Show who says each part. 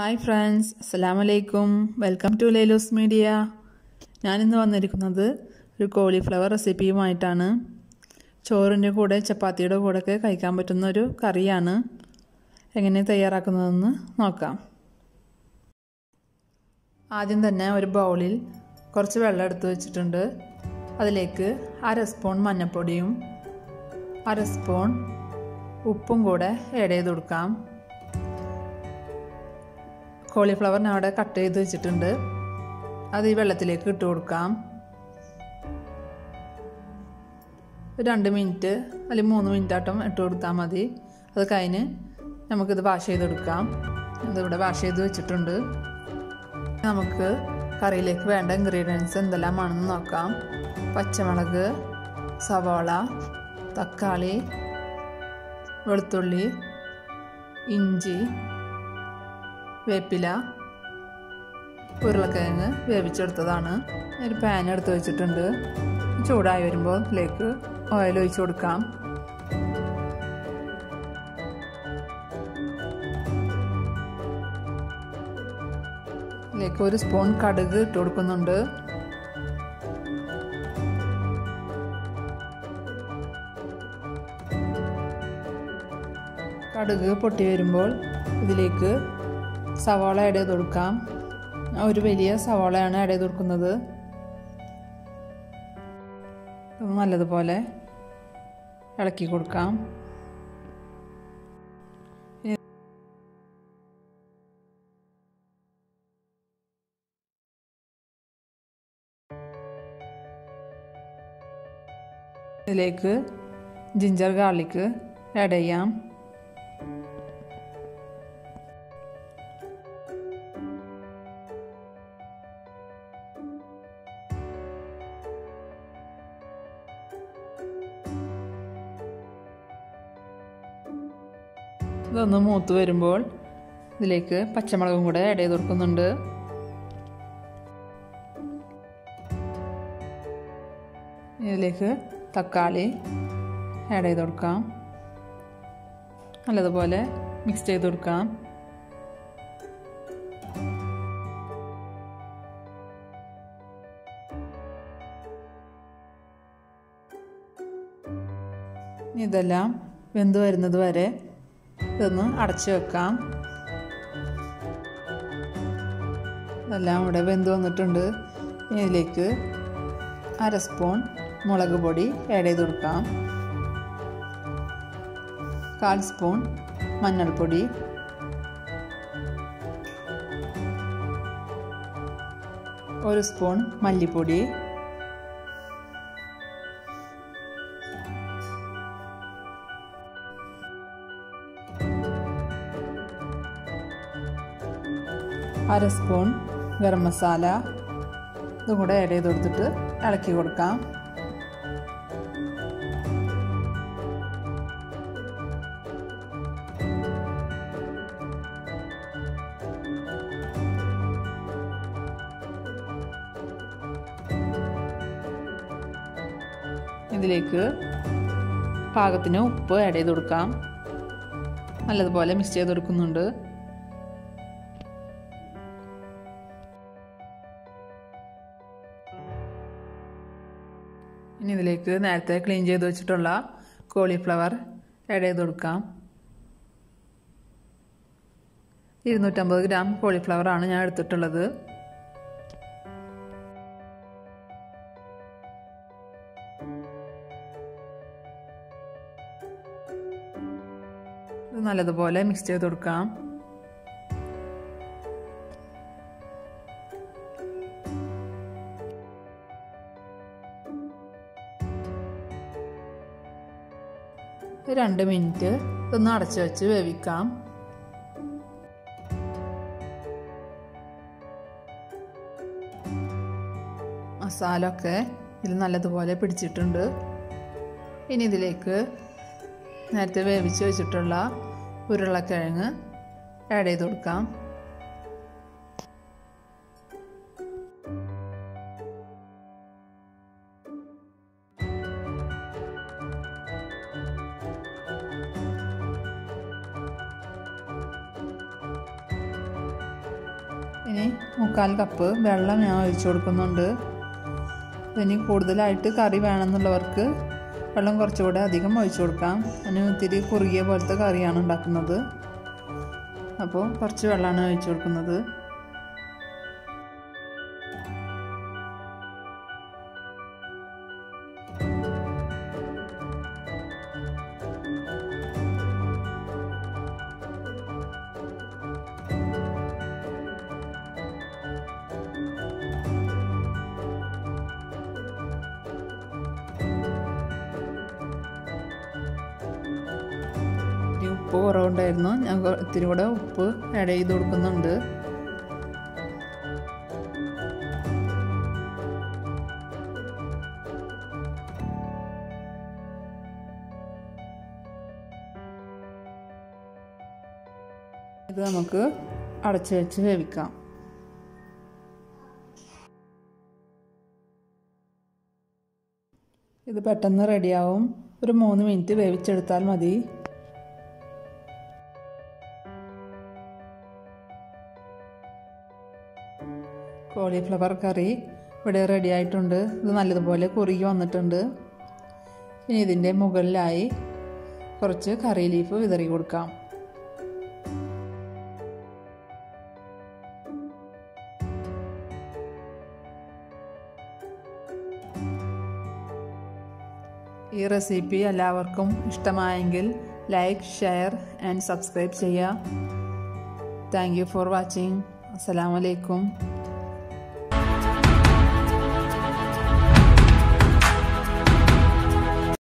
Speaker 1: hi friends അസ്സലാമു അലൈക്കും welcome to ലൈലൂസ് media ഞാനിന്ന് വന്നിരിക്കുന്നത് ഒരു കോളിഫ്ലവർ റെസിപ്പിയുമായിട്ടാണ് ചോറിൻ്റെ കൂടെ ചപ്പാത്തിയുടെ കൂടെയൊക്കെ കഴിക്കാൻ പറ്റുന്ന ഒരു കറിയാണ് എങ്ങനെ തയ്യാറാക്കുന്നതെന്ന് നോക്കാം ആദ്യം തന്നെ ഒരു ബൗളിൽ കുറച്ച് വെള്ളം എടുത്ത് വെച്ചിട്ടുണ്ട് അതിലേക്ക് അര സ്പൂൺ മഞ്ഞൾപ്പൊടിയും അര സ്പൂൺ ഉപ്പും കൂടെ ആഡ് ചെയ്ത് കൊടുക്കാം കോളിഫ്ലവർ ഞാൻ അവിടെ കട്ട് ചെയ്ത് വെച്ചിട്ടുണ്ട് അത് ഈ വെള്ളത്തിലേക്ക് ഇട്ട് കൊടുക്കാം രണ്ട് മിനിറ്റ് അല്ലെങ്കിൽ മൂന്ന് മിനിറ്റ് ആട്ടം ഇട്ട് കൊടുത്താൽ മതി അത് കഴിഞ്ഞ് നമുക്കിത് വാഷ് ചെയ്തെടുക്കാം ഇതിവിടെ വാഷ് ചെയ്ത് വെച്ചിട്ടുണ്ട് നമുക്ക് കറിയിലേക്ക് വേണ്ട ഇൻഗ്രീഡിയൻസ് എന്തെല്ലാമാണെന്ന് നോക്കാം പച്ചമുളക് സവാള തക്കാളി വെളുത്തുള്ളി ഇഞ്ചി വേപ്പില ഉരുളക്കിഴങ്ങ് വേവിച്ചെടുത്തതാണ് ഒരു പാൻ എടുത്ത് വെച്ചിട്ടുണ്ട് ചൂടായി വരുമ്പോൾ ഇതിലേക്ക് ഓയിൽ ഒഴിച്ച് കൊടുക്കാം ഇതിലേക്ക് ഒരു സ്പൂൺ കടുക് ഇട്ട് കൊടുക്കുന്നുണ്ട് കടുക് പൊട്ടി വരുമ്പോൾ ഇതിലേക്ക് സവാള ആഡ് ചെയ്ത് കൊടുക്കാം ഒരു വലിയ സവാളയാണ് ആഡ് ചെയ്ത് കൊടുക്കുന്നത് നല്ലതുപോലെ ഇളക്കി കൊടുക്കാം ഇതിലേക്ക് ജിഞ്ചർ ഗാർലിക്ക് ആഡ് ചെയ്യാം ഇതൊന്ന് മൂത്ത് വരുമ്പോൾ ഇതിലേക്ക് പച്ചമുളകും കൂടെ ആഡ് ചെയ്ത് കൊടുക്കുന്നുണ്ട് ഇതിലേക്ക് തക്കാളി ആഡ് ചെയ്ത് കൊടുക്കാം നല്ലതുപോലെ മിക്സ് ചെയ്ത് കൊടുക്കാം ഇതെല്ലാം വെന്ത് വരുന്നത് വരെ ഇതൊന്ന് അടച്ചു വെക്കാം ഇതെല്ലാം ഇവിടെ വെന്ത് വന്നിട്ടുണ്ട് ഇതിലേക്ക് അര സ്പൂൺ മുളക് പൊടി ആഡ് ചെയ്ത് കൊടുക്കാം കാൽ സ്പൂൺ മഞ്ഞൾപ്പൊടി ഒരു സ്പൂൺ മല്ലിപ്പൊടി അര സ്പൂൺ ഗരം മസാല ഇതും കൂടെ ആഡ് ചെയ്ത് കൊടുത്തിട്ട് ഇളക്കി കൊടുക്കാം ഇതിലേക്ക് പാകത്തിന് ഉപ്പ് ആഡ് ചെയ്ത് കൊടുക്കാം നല്ലതുപോലെ മിക്സ് ചെയ്ത് കൊടുക്കുന്നുണ്ട് ഇനി ഇതിലേക്ക് നേരത്തെ ക്ലീൻ ചെയ്ത് വെച്ചിട്ടുള്ള കോളിഫ്ലവർ ആഡ് ചെയ്ത് കൊടുക്കാം ഇരുന്നൂറ്റമ്പത് ഗ്രാം കോളിഫ്ലവർ ആണ് ഞാൻ എടുത്തിട്ടുള്ളത് ഇത് നല്ലതുപോലെ മിക്സ് ചെയ്ത് കൊടുക്കാം രണ്ട് മിനിറ്റ് ഇതൊന്ന് അടച്ചു വെച്ച് വേവിക്കാം മസാല ഒക്കെ ഇതിൽ നല്ലതുപോലെ പിടിച്ചിട്ടുണ്ട് ഇനി ഇതിലേക്ക് നേരത്തെ വേവിച്ച് വെച്ചിട്ടുള്ള ഉരുളക്കിഴങ്ങ് ആഡ് ചെയ്ത് കൊടുക്കാം ഇനി മുക്കാൽ കപ്പ് വെള്ളം ഞാൻ ഒഴിച്ചു കൊടുക്കുന്നുണ്ട് ഇനി കൂടുതലായിട്ട് കറി വേണമെന്നുള്ളവർക്ക് വെള്ളം കുറച്ചുകൂടെ അധികം ഒഴിച്ചു കൊടുക്കാം അതിന് ഇത്തിരി കുറുകിയ പോലത്തെ കറിയാണ് ഉണ്ടാക്കുന്നത് അപ്പോൾ കുറച്ച് വെള്ളമാണ് ഒഴിച്ചു കൊടുക്കുന്നത് ഇത്തിരി ഉപ്പ് കുറവുണ്ടായിരുന്നു ഞാൻ കൊ- ഇത്തിരി കൂടെ ഉപ്പ് ആഡ് ചെയ്ത് കൊടുക്കുന്നുണ്ട് ഇത് നമുക്ക് അടച്ചു വെച്ച് വേവിക്കാം ഇത് പെട്ടെന്ന് റെഡിയാവും ഒരു മൂന്ന് മിനിറ്റ് വേവിച്ചെടുത്താൽ മതി കോളിഫ്ലവർ കറി ഇവിടെ റെഡി ആയിട്ടുണ്ട് ഇത് നല്ലതുപോലെ കുറുകി വന്നിട്ടുണ്ട് ഇനി ഇതിൻ്റെ മുകളിലായി കുറച്ച് കറി ലീഫ് വിതറി കൊടുക്കാം ഈ റെസിപ്പി എല്ലാവർക്കും ഇഷ്ടമായെങ്കിൽ ലൈക്ക് ഷെയർ ആൻഡ് സബ്സ്ക്രൈബ് ചെയ്യുക താങ്ക് യു ഫോർ വാച്ചിങ് അസ്സലാമലൈക്കും